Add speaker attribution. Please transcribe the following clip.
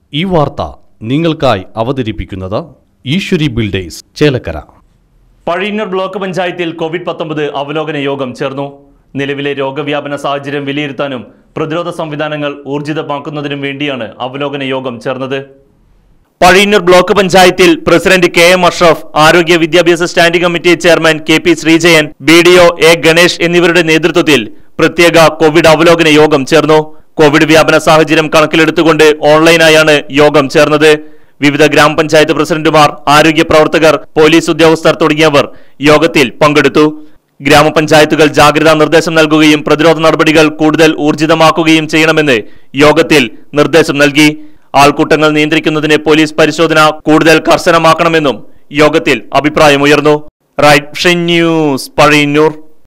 Speaker 1: ഈ വാർത്ത നിങ്ങൾക്കായി അവതരിപ്പിക്കുന്നത് ഈശ്വരി ബിൽഡേഴ്സ് ചേലക്കര
Speaker 2: പഴയന്നൂർ ബ്ലോക്ക് പഞ്ചായത്തിൽ കോവിഡ് പത്തൊമ്പത് അവലോകന യോഗം ചേർന്നു നിലവിലെ രോഗവ്യാപന സാഹചര്യം വിലയിരുത്താനും പ്രതിരോധ സംവിധാനങ്ങൾ ഊർജിതമാക്കുന്നതിനും വേണ്ടിയാണ് അവലോകന യോഗം ചേർന്നത് പഴയന്നൂർ ബ്ലോക്ക് പഞ്ചായത്തിൽ പ്രസിഡന്റ് കെ എം അഷ്റഫ് ആരോഗ്യ വിദ്യാഭ്യാസ standing committee chairman K P Sreejayan B D O A Ganesh എന്നിവരുടെ നേതൃത്വത്തിൽ പ്രത്യേക കോവിഡ് അവലോകന യോഗം ചേർന്നു കോവിഡ് വ്യാപന സാഹചര്യം കണക്കിലെടുത്തുകൊണ്ട് ഓൺലൈനായാണ് യോഗം ചേർന്നത് വിവിധ ഗ്രാമപഞ്ചായത്ത് പ്രസിഡന്റുമാർ ആരോഗ്യ പ്രവർത്തകർ പോലീസ് ഉദ്യോഗസ്ഥർ തുടങ്ങിയവർ യോഗത്തിൽ പങ്കെടുത്തു ഗ്രാമപഞ്ചായത്തുകൾ ജാഗ്രതാ നിർദ്ദേശം നൽകുകയും പ്രതിരോധ നടപടികൾ കൂടുതൽ ഊർജിതമാക്കുകയും ചെയ്യണമെന്ന് യോഗത്തിൽ നിർദ്ദേശം നൽകി ആൾക്കൂട്ടങ്ങൾ നിയന്ത്രിക്കുന്നതിന് പോലീസ് പരിശോധന കൂടുതൽ കർശനമാക്കണമെന്നും യോഗത്തിൽ അഭിപ്രായമുയർന്നു റൈറ്റ് ന്യൂസ് പഴയന്നൂർ